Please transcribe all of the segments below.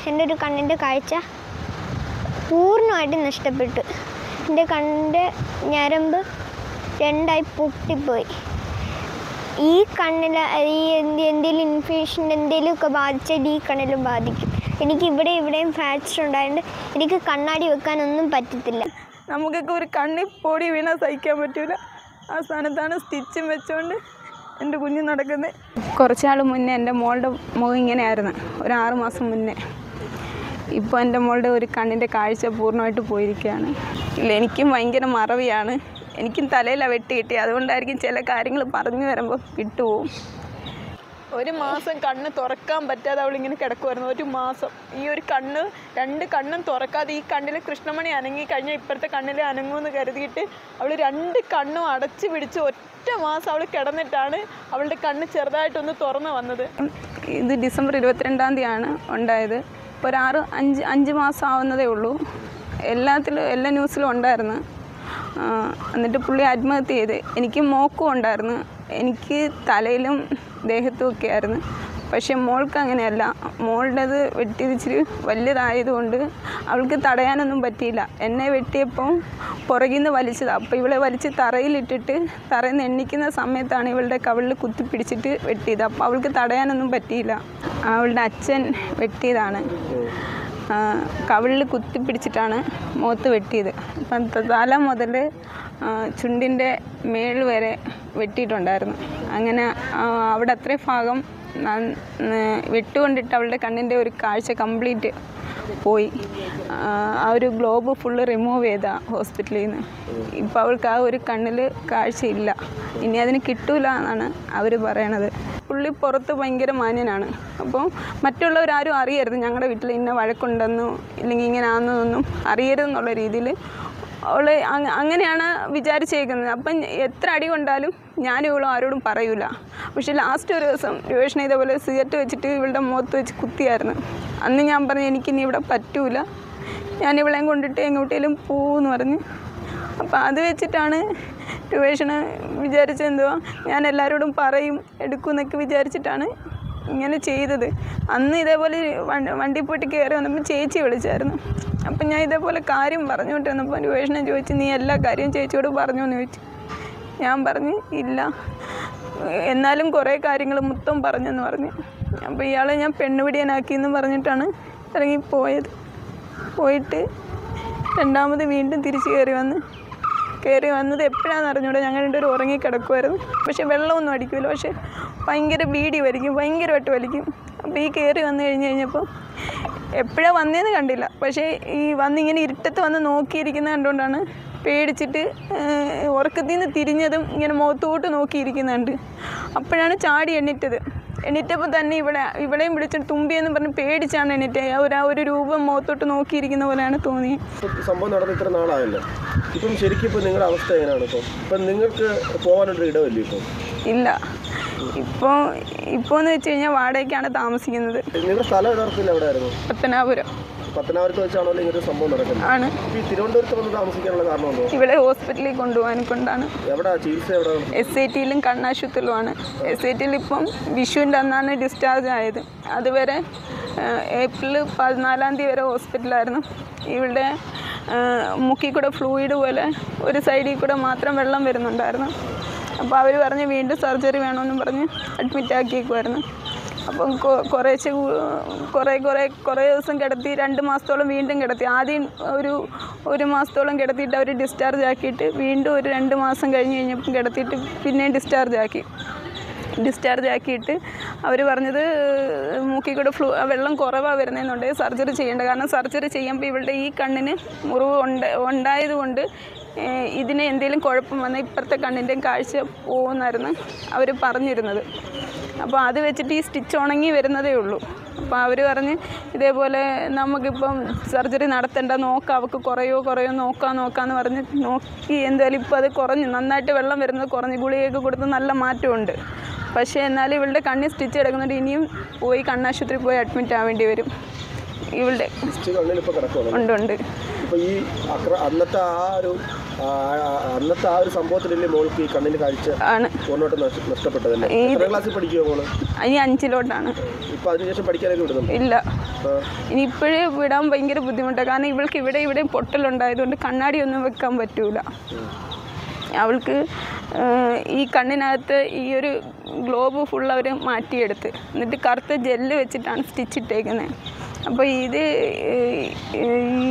എൻ്റെ ഒരു കണ്ണിൻ്റെ കാഴ്ച പൂർണ്ണമായിട്ട് നഷ്ടപ്പെട്ടു എൻ്റെ കണ്ണിൻ്റെ ഞരമ്പ് രണ്ടായി പൊട്ടിപ്പോയി ഈ കണ്ണിൽ ഈ എന്ത് എന്തെങ്കിലും ഇൻഫെക്ഷൻ എന്തെങ്കിലുമൊക്കെ ബാധിച്ചാൽ ഈ കണ്ണിലും ബാധിക്കും എനിക്ക് ഇവിടെ ഇവിടെയും ഫ്രാക്ചർ ഉണ്ടായതുകൊണ്ട് എനിക്ക് കണ്ണാടി വെക്കാനൊന്നും പറ്റത്തില്ല നമുക്കൊക്കെ ഒരു കണ്ണിൽ പൊടി വീണാൽ സഹിക്കാൻ പറ്റൂല ആ സ്ഥാനത്താണ് സ്റ്റിച്ചും വെച്ചുകൊണ്ട് എൻ്റെ കുഞ്ഞ് നടക്കുന്നത് കുറച്ചാൾ മുന്നേ എൻ്റെ മോളുടെ മുഖം ഇങ്ങനെയായിരുന്നു ഒരു ആറ് മാസം മുന്നേ ഇപ്പോൾ എൻ്റെ മോളുടെ ഒരു കണ്ണിൻ്റെ കാഴ്ച പൂർണ്ണമായിട്ട് പോയിരിക്കുകയാണ് ഇല്ല എനിക്കും ഭയങ്കര മറവിയാണ് എനിക്കും തലയിലാണ് വെട്ടി കിട്ടിയത് അതുകൊണ്ടായിരിക്കും ചില കാര്യങ്ങൾ പറഞ്ഞു വരുമ്പോൾ വിട്ടുപോകും ഒരു മാസം കണ്ണ് തുറക്കാൻ പറ്റാതെ അവളിങ്ങനെ കിടക്കുമായിരുന്നു ഒരു മാസം ഈ ഒരു കണ്ണ് രണ്ട് കണ്ണും തുറക്കാതെ ഈ കണ്ണിൽ കൃഷ്ണമണി അനങ്ങി കഴിഞ്ഞാൽ ഇപ്പുറത്തെ കണ്ണിൽ അനങ്ങുമെന്ന് കരുതിയിട്ട് അവൾ രണ്ട് കണ്ണും അടച്ചു പിടിച്ച് ഒറ്റ മാസം അവൾ കിടന്നിട്ടാണ് അവളുടെ കണ്ണ് ചെറുതായിട്ടൊന്ന് തുറന്നു വന്നത് ഇത് ഡിസംബർ ഇരുപത്തിരണ്ടാം തീയതിയാണ് ഉണ്ടായത് ഇപ്പോൾ ഒരു ആറ് അഞ്ച് അഞ്ച് മാസം ആവുന്നതേ ഉള്ളൂ എല്ലാത്തിലും എല്ലാ ന്യൂസിലും ഉണ്ടായിരുന്നു ആ, എന്നിട്ട് പുള്ളി ആത്മഹത്യ ചെയ്ത് എനിക്ക് മോക്കും ഉണ്ടായിരുന്നു എനിക്ക് തലയിലും ദേഹത്തും ഒക്കെ ആയിരുന്നു പക്ഷെ മോൾക്ക് അങ്ങനെയല്ല മോളുടേത് വെട്ടിയത് ഇച്ചിരി വലിയതായതുകൊണ്ട് അവൾക്ക് തടയാനൊന്നും പറ്റിയില്ല എന്നെ വെട്ടിയപ്പോൾ പുറകിൽ നിന്ന് വലിച്ചത് അപ്പോൾ ഇവളെ വലിച്ച് തറയിലിട്ടിട്ട് തറയിൽ നിന്ന് എണ്ണിക്കുന്ന സമയത്താണ് ഇവളുടെ കവിളിൽ കുത്തിപ്പിടിച്ചിട്ട് വെട്ടിയത് അപ്പോൾ അവൾക്ക് തടയാനൊന്നും പറ്റിയില്ല അവളുടെ അച്ഛൻ വെട്ടിയതാണ് കവിളിൽ കുത്തിപ്പിടിച്ചിട്ടാണ് മുഖത്ത് വെട്ടിയത് അപ്പം തല മുതൽ ചുണ്ടിൻ്റെ മേൾ വരെ വെട്ടിയിട്ടുണ്ടായിരുന്നു അങ്ങനെ ആ, അവിടെ അത്രയും ഭാഗം നന്ന- ന- വെട്ടുകൊണ്ടിട്ട് അവളുടെ കണ്ണിൻ്റെ ഒരു കാഴ്ച കംപ്ലീറ്റ് പോയി ആ, ആ ഒരു ഗ്ലോബ് ഫുള്ള് റിമൂവ് ചെയ്ത ഹോസ്പിറ്റലിൽ നിന്ന് ഇപ്പോൾ അവൾക്ക് ആ ഒരു കണ്ണിൽ കാഴ്ചയില്ല ഇനി അതിന് കിട്ടൂല എന്നാണ് അവർ പറയണത് പുള്ളി പുറത്ത് ഭയങ്കര മാന്യനാണ് അപ്പോൾ മറ്റുള്ളവരാരും അറിയരുത് ഞങ്ങളുടെ വീട്ടിൽ ഇന്ന വഴക്കുണ്ടെന്നോ ഇല്ലെങ്കിൽ ഇങ്ങനെ ആണെന്നൊന്നും അറിയരുതെന്നുള്ള രീതിയിൽ അവൾ അങ്ങനെയാണ് വിചാരിച്ചേക്കുന്നത് അപ്പം എത്ര അടി കൊണ്ടാലും ഞാനും ഇവളും ആരോടും പറയൂല പക്ഷെ ലാസ്റ്റ് ഒരു ദിവസം രൂപേഷനെ ഇതേപോലെ സിഗരറ്റ് വെച്ചിട്ട് ഇവളുടെ മുഖത്ത് വെച്ച് കുത്തിയായിരുന്നു അന്ന് ഞാൻ പറഞ്ഞു എനിക്കിനി ഇവിടെ പറ്റൂല ഞാൻ ഇവളെയും കൊണ്ടിട്ട് എങ്ങോട്ടേലും പോവെന്ന് പറഞ്ഞ് അപ്പം അത് വെച്ചിട്ടാണ് രൂപേഷന് വിചാരിച്ചത് എന്തുവാ ഞാൻ എല്ലാവരോടും പറയും എടുക്കും എന്നൊക്കെ വിചാരിച്ചിട്ടാണ് ഇങ്ങനെ ചെയ്തത് അന്ന് ഇതേപോലെ വണ്ടി വണ്ടി പോയിട്ട് കയറി വന്നപ്പോൾ ചേച്ചി വിളിച്ചായിരുന്നു അപ്പം ഞാൻ ഇതേപോലെ കാര്യം പറഞ്ഞുകൊണ്ടിരുന്നപ്പോൾ രൂപേഷനെ ചോദിച്ചു നീ എല്ലാ കാര്യവും ചേച്ചിയോട് പറഞ്ഞു എന്ന് ചോദിച്ചു ഞാൻ പറഞ്ഞു ഇല്ല എന്നാലും കുറേ കാര്യങ്ങൾ മൊത്തം പറഞ്ഞെന്ന് പറഞ്ഞു അപ്പോൾ ഇയാളെ ഞാൻ പെണ്ണുപിടിയനാക്കി എന്ന് പറഞ്ഞിട്ടാണ് ഇറങ്ങിപ്പോയത് പോയിട്ട് രണ്ടാമത് വീണ്ടും തിരിച്ച് കയറി വന്ന് കയറി വന്നത് എപ്പോഴാണെന്ന് അറിഞ്ഞൂടെ ഞങ്ങൾ രണ്ടുപേരും ഉറങ്ങിക്കിടക്കുമായിരുന്നു പക്ഷെ വെള്ളമൊന്നും അടിക്കില്ല പക്ഷെ ഭയങ്കര ബീഡി വലിക്കും ഭയങ്കരമായിട്ട് വലിക്കും അപ്പോൾ ഈ കയറി വന്നു കഴിഞ്ഞ് കഴിഞ്ഞപ്പോൾ എപ്പോഴാണ് വന്നതെന്ന് കണ്ടില്ല പക്ഷേ ഈ വന്നിങ്ങനെ ഇരുട്ടത്ത് വന്ന് നോക്കിയിരിക്കുന്നത് കണ്ടുകൊണ്ടാണ് പേടിച്ചിട്ട് ഏഹ്, ഉറക്കത്തിൽ നിന്ന് തിരിഞ്ഞതും ഇങ്ങനെ മുഖത്തോട്ട് നോക്കിയിരിക്കുന്നുണ്ട് അപ്പോഴാണ് ചാടി എണ്ണിറ്റത് എണീറ്റപ്പോൾ തന്നെ ഇവിടെ ഇവിടെയും വിളിച്ചിട്ട് തുമ്പിയെന്ന് പറഞ്ഞ് പേടിച്ചാണ് എണീറ്റ് ആ ഒരു ആ ഒരു രൂപം മുഖത്തോട്ട് നോക്കിയിരിക്കുന്ന പോലെയാണ് തോന്നിയത് ഇപ്പം സംഭവം നടന്ന് ഇത്ര നാളായല്ലോ ഇപ്പം ശരിക്കും ഇപ്പം നിങ്ങളുടെ അവസ്ഥ എങ്ങനെയാണ് ഇപ്പം ഇപ്പം നിങ്ങൾക്ക് പോകാനൊരു ഇടമില്ല ഇപ്പം ഇല്ല ഇപ്പോൾ ഇപ്പോൾ എന്ന് വെച്ച് കഴിഞ്ഞാൽ വാടകയ്ക്കാണ് താമസിക്കുന്നത് നിങ്ങളുടെ സ്ഥലം യഥാർത്ഥത്തിൽ എവിടെയായിരുന്നു പത്തനാപുരം പത്തനാപുരത്ത് വെച്ചാണോ ഇങ്ങനെ ഒരു സംഭവം നടക്കുന്നത് ആണ് ഇപ്പം ഈ തിരുവനന്തപുരത്ത് വന്ന് താമസിക്കാനുള്ള കാരണം എന്തോ ഇവിടെ ഹോസ്പിറ്റലിൽ കൊണ്ടുപോകാൻ കൊണ്ടാണ് എവിടെ ചികിത്സ എവിടെ എസ് ഐ ടിയിലും കണ്ണാശുപത്രിയിലുമാണ് എസ് ഐ ടിയിൽ ഇപ്പം വിഷുവിൻ്റെ അന്നാണ് ഡിസ്ചാർജ് ആയത് അതുവരെ ഏഹ്, ഏപ്രിൽ പതിനാലാം തീയതി വരെ ഹോസ്പിറ്റലായിരുന്നു ഇവിടെ ഏഹ്, മുക്കിൽ കൂടെ ഫ്ലൂയിഡ് പോലെ ഒരു സൈഡിൽ കൂടെ മാത്രം വെള്ളം വരുന്നുണ്ടായിരുന്നു അപ്പോൾ അവർ പറഞ്ഞ് വീണ്ടും സർജറി വേണമെന്നും പറഞ്ഞ് അഡ്മിറ്റ് ആക്കിയേക്കുമായിരുന്നു അപ്പം കൊ- കുറേശ്ശെ കൂ- കുറേ കുറേ കുറേ ദിവസം കിടത്തി രണ്ട് മാസത്തോളം വീണ്ടും കിടത്തി ആദ്യം ഒരു ഒരു മാസത്തോളം കിടത്തിയിട്ട് അവർ ഡിസ്ചാർജ് ആക്കിയിട്ട് വീണ്ടും ഒരു രണ്ട് മാസം കഴിഞ്ഞ് കഴിഞ്ഞപ്പം കിടത്തിയിട്ട് പിന്നെയും ഡിസ്ചാർജ് ആക്കി ഡിസ്ചാർജ് ആക്കിയിട്ട് അവർ പറഞ്ഞത് മൂക്കിൽ കൂടെ ഫ്ലൂ വെള്ളം കുറവാണ് വരുന്നതെന്നുണ്ടെങ്കിൽ സർജറി ചെയ്യേണ്ട കാരണം സർജറി ചെയ്യുമ്പോൾ ഇവളുടെ ഈ കണ്ണിന് മുറിവ് ഉണ്ട് ഉണ്ടായതുകൊണ്ട് ഏഹ്, ഇതിന് എന്തെങ്കിലും കുഴപ്പം വന്നാൽ ഇപ്പുറത്തെ കണ്ണിൻ്റെയും കാഴ്ച പോകുമെന്നായിരുന്നു അവർ പറഞ്ഞിരുന്നത് അപ്പോൾ അത് വെച്ചിട്ട് ഈ സ്റ്റിച്ച് ഉണങ്ങി വരുന്നതേ ഉള്ളൂ അപ്പോൾ അവർ പറഞ്ഞ് ഇതേപോലെ നമുക്കിപ്പം സർജറി നടത്തണ്ട നോക്കാം അവൾക്ക് കുറയോ കുറയോ നോക്കാം നോക്കാമെന്ന് പറഞ്ഞ് നോക്കി എന്തായാലും ഇപ്പോൾ അത് കുറഞ്ഞു നന്നായിട്ട് വെള്ളം വരുന്നത് കുറഞ്ഞ് ഗുളികയൊക്കെ കൊടുത്ത് നല്ല മാറ്റമുണ്ട് പക്ഷേ എന്നാലും ഇവളുടെ കണ്ണിൽ സ്റ്റിച്ച് കിടക്കുന്നുണ്ട് ഇനിയും പോയി കണ്ണാശുപത്രി പോയി അഡ്മിറ്റ് ആവേണ്ടി വരും ഇവളുടെ ലിസ്റ്റ് കണ്ണിൽ ഇപ്പോൾ കിടക്കുകയാണ് ഉണ്ട് ഉണ്ട് ഇപ്പോൾ ഈ അക്ര അന്നത്തെ ആ ഒരു ആ, ആ, അന്നത്തെ ആ ഒരു സംഭവത്തിലല്ലേ മോൾക്ക് ഈ കണ്ണിന് കാഴ്ച ആണ് പൂർണ്ണമായിട്ട് നഷ്ട- നഷ്ടപ്പെട്ടതല്ലേ ഈ- എത്ര ക്ലാസ്സിൽ പഠിക്കുമോ മോള് ഇനി അഞ്ചിലോട്ടാണ് ഇപ്പം അതിനുശേഷം പഠിക്കാനൊക്കെ വിടുന്നുണ്ട് ഇല്ല ആ. ഇനി ഇപ്പോഴേ വിടാൻ ഭയങ്കര ബുദ്ധിമുട്ടാണ് കാരണം ഇവൾക്ക് ഇവിടെ ഇവിടെ പൊട്ടലുണ്ടായതുകൊണ്ട് കണ്ണാടിയൊന്നും വെക്കാൻ പറ്റൂല അവൾക്ക് ഏഹ്, ഈ കണ്ണിനകത്ത് ഈ ഒരു ഗ്ലോബ് ഫുൾ അവർ മാറ്റിയെടുത്ത് എന്നിട്ട് കറുത്ത ജെല്ല് വെച്ചിട്ടാണ് സ്റ്റിച്ച് ഇട്ടേക്കുന്നത് അപ്പോൾ ഇത് ഏഹ്, ഈ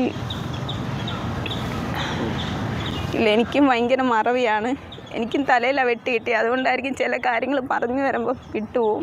ഇല്ല എനിക്കും ഭയങ്കര മറവിയാണ് എനിക്കും തലയിലാണ് വെട്ടി കിട്ടി അതുകൊണ്ടായിരിക്കും ചില കാര്യങ്ങൾ പറഞ്ഞു വരുമ്പോൾ വിട്ടുപോകും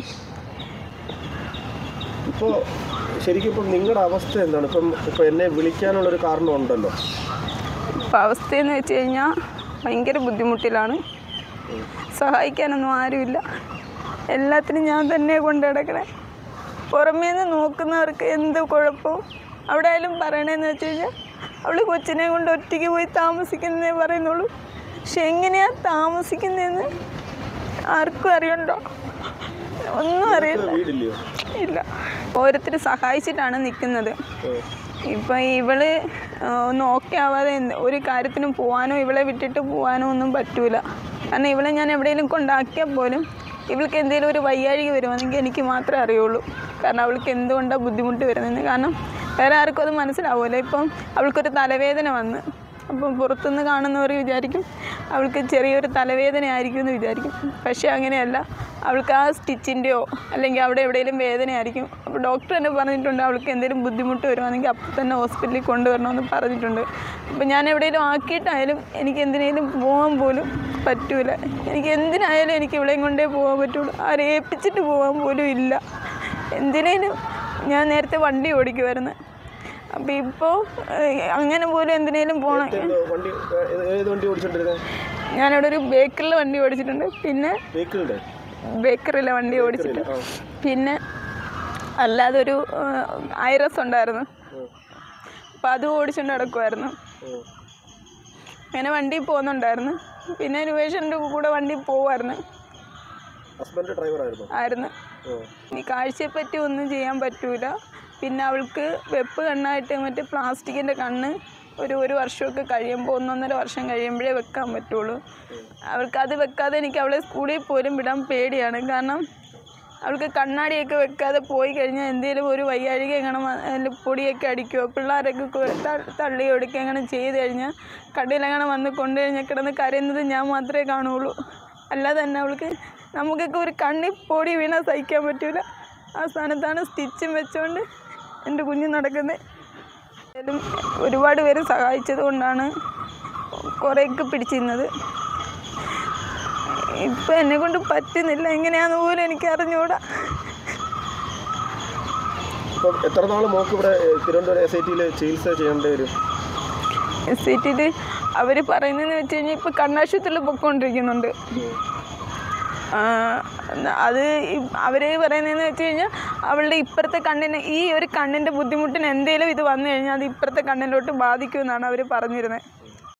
ഇപ്പോൾ ശരിക്കും ഇപ്പം നിങ്ങളുടെ അവസ്ഥ എന്താണ് ഇപ്പം ഇപ്പം എന്നെ വിളിക്കാനുള്ളൊരു കാരണം ഉണ്ടല്ലോ ഇപ്പം അവസ്ഥയെന്ന് വെച്ച് കഴിഞ്ഞാൽ ഭയങ്കര ബുദ്ധിമുട്ടിലാണ് സഹായിക്കാനൊന്നും ആരുമില്ല എല്ലാത്തിനും ഞാൻ തന്നെ കൊണ്ട് നടക്കണേ പുറമേ നിന്ന് നോക്കുന്നവർക്ക് എന്ത് കുഴപ്പവും അവിടെ ആയാലും പറയണേന്ന് വെച്ച് കഴിഞ്ഞാൽ അവൾ കൊച്ചിനെ കൊണ്ട് ഒറ്റയ്ക്ക് പോയി താമസിക്കുന്നതേ പറയുന്നുള്ളൂ പക്ഷെ എങ്ങനെയാണ് താമസിക്കുന്നതെന്ന് ആർക്കും അറിയണ്ടോ ഒന്നും അറിയില്ല വീടില്ലയോ ഇല്ല ഓരോരുത്തർ സഹായിച്ചിട്ടാണ് നിൽക്കുന്നത് ഇപ്പം ഇവള് ആ, ഒന്ന് ഓക്കെ ആവാതെ എന്ത് ഒരു കാര്യത്തിനും പോകാനോ ഇവളെ വിട്ടിട്ട് പോകാനോ ഒന്നും പറ്റൂല കാരണം ഇവളെ ഞാൻ എവിടെയെങ്കിലും കൊണ്ടാക്കിയാൽ പോലും ഇവൾക്ക് എന്തെങ്കിലും ഒരു വയ്യാഴിക വരുവാണെങ്കിൽ എനിക്ക് മാത്രമേ അറിയുള്ളൂ കാരണം അവൾക്ക് എന്തുകൊണ്ടാണ് ബുദ്ധിമുട്ട് വരുന്നതെന്ന് കാരണം വേറെ ആർക്കും അത് മനസ്സിലാവുമല്ലോ ഇപ്പം അവൾക്കൊരു തലവേദന വന്ന് അപ്പം പുറത്തുനിന്ന് കാണുന്നവർ വിചാരിക്കും അവൾക്ക് ചെറിയൊരു തലവേദന ആയിരിക്കും എന്ന് വിചാരിക്കും പക്ഷേ അങ്ങനെയല്ല അവൾക്ക് ആ സ്റ്റിച്ചിൻ്റെയോ അല്ലെങ്കിൽ അവിടെ എവിടെയെങ്കിലും വേദനയായിരിക്കും അപ്പോൾ ഡോക്ടർ തന്നെ പറഞ്ഞിട്ടുണ്ട് അവൾക്ക് എന്തെങ്കിലും ബുദ്ധിമുട്ട് വരുവാണെങ്കിൽ അപ്പം തന്നെ ഹോസ്പിറ്റലിൽ കൊണ്ടുവരണമെന്ന് പറഞ്ഞിട്ടുണ്ട് അപ്പോൾ ഞാൻ എവിടെയെങ്കിലും ആക്കിയിട്ടായാലും എനിക്ക് എന്തിനേലും പോകാൻ പോലും പറ്റൂല എനിക്ക് എന്തിനായാലും എനിക്ക് ഇവിടെയും കൊണ്ടേ പോകാൻ പറ്റുള്ളൂ ആരെ ഏൽപ്പിച്ചിട്ട് പോകാൻ പോലും ഇല്ല എന്തിനേലും ഞാൻ നേരത്തെ വണ്ടി ഓടിക്കുമായിരുന്നു അപ്പോൾ ഇപ്പോൾ അങ്ങനെ പോലും എന്തിനേലും പോകണം എന്തോ വണ്ടി ഏത് ഏത് വണ്ടി ഓടിച്ചോണ്ടിരുന്നത് ഞാനിവിടെ ഒരു ബേക്കറിലെ വണ്ടി ഓടിച്ചിട്ടുണ്ട് പിന്നെ വെഹിക്കിളിൻ്റെ ബേക്കറിയിലെ വണ്ടി ഓടിച്ചിട്ടുണ്ട് പിന്നെ അല്ലാതെ ഒരു ഐറസ് ഉണ്ടായിരുന്നു അപ്പം അത് ഓടിച്ചുകൊണ്ട് നടക്കുമായിരുന്നു അങ്ങനെ വണ്ടി പോകുന്നുണ്ടായിരുന്നു പിന്നെ രൂപേഷൻ്റെ കൂടെ വണ്ടി പോവായിരുന്നു ഹസ്ബൻഡ് ഡ്രൈവറായിരുന്നു ആയിരുന്നു ഇനി കാഴ്ചയെപ്പറ്റി ഒന്നും ചെയ്യാൻ പറ്റൂല പിന്നെ അവൾക്ക് വെപ്പ് കണ്ണായിട്ട് മറ്റേ പ്ലാസ്റ്റിക്കിൻ്റെ കണ്ണ് ഒരു ഒരു വർഷമൊക്കെ കഴിയുമ്പോൾ ഒന്നൊന്നര വർഷം കഴിയുമ്പോഴേ വെക്കാൻ പറ്റുള്ളൂ അവൾക്ക് അത് വെക്കാതെ എനിക്ക് അവളെ സ്കൂളിൽ പോലും വിടാൻ പേടിയാണ് കാരണം അവൾക്ക് കണ്ണാടിയൊക്കെ വെക്കാതെ പോയി കഴിഞ്ഞാൽ എന്തെങ്കിലും ഒരു വയ്യാഴിക എങ്ങനെ അതിൽ പൊടിയൊക്കെ അടിക്കുമോ പിള്ളേരൊക്കെ കൊ- ത- തള്ളി ഒടുക്കുക അങ്ങനെ ചെയ്ത് കഴിഞ്ഞാൽ കടയിലങ്ങനെ വന്ന് കൊണ്ടു കഴിഞ്ഞാൽ കിടന്ന് കരയുന്നത് ഞാൻ മാത്രമേ കാണുള്ളൂ അല്ലാതെ തന്നെ അവൾക്ക് നമുക്കൊക്കെ ഒരു കണ്ണിൽ പൊടി വീണാൽ സഹിക്കാൻ പറ്റൂല ആ സ്ഥാനത്താണ് സ്റ്റിച്ചും വെച്ചുകൊണ്ട് എൻ്റെ കുഞ്ഞ് നടക്കുന്നത് ഏതായാലും ഒരുപാട് പേര് സഹായിച്ചത് കൊണ്ടാണ് കുറേയൊക്കെ പിടിച്ചിരുന്നത് ഇപ്പം എന്നെ കൊണ്ട് പറ്റുന്നില്ല എങ്ങനെയാന്ന് പോലും എനിക്ക് അറിഞ്ഞുകൂടാ ഇപ്പം എത്ര നാൾ മോക്ക് ഇവിടെ ഏഹ്, തിരുവനന്തപുരം എസ് ഐ ടിയിൽ ചികിത്സ ചെയ്യേണ്ടി വരും എസ് സി ടിയിൽ അവർ പറയുന്നതെന്ന് വെച്ച് കഴിഞ്ഞാൽ ഇപ്പോൾ കണ്ണാശുപത്രിയിൽ പൊയ്ക്കൊണ്ടിരിക്കുന്നുണ്ട് ആ, അത് അവർ പറയുന്നതെന്ന് വെച്ച് കഴിഞ്ഞാൽ അവളുടെ ഇപ്പുറത്തെ കണ്ണിന് ഈ ഒരു കണ്ണിൻ്റെ ബുദ്ധിമുട്ടിന് എന്തെങ്കിലും ഇത് വന്നു കഴിഞ്ഞാൽ അത് ഇപ്പുറത്തെ കണ്ണിലോട്ട് ബാധിക്കുമെന്നാണ് അവർ പറഞ്ഞിരുന്നത്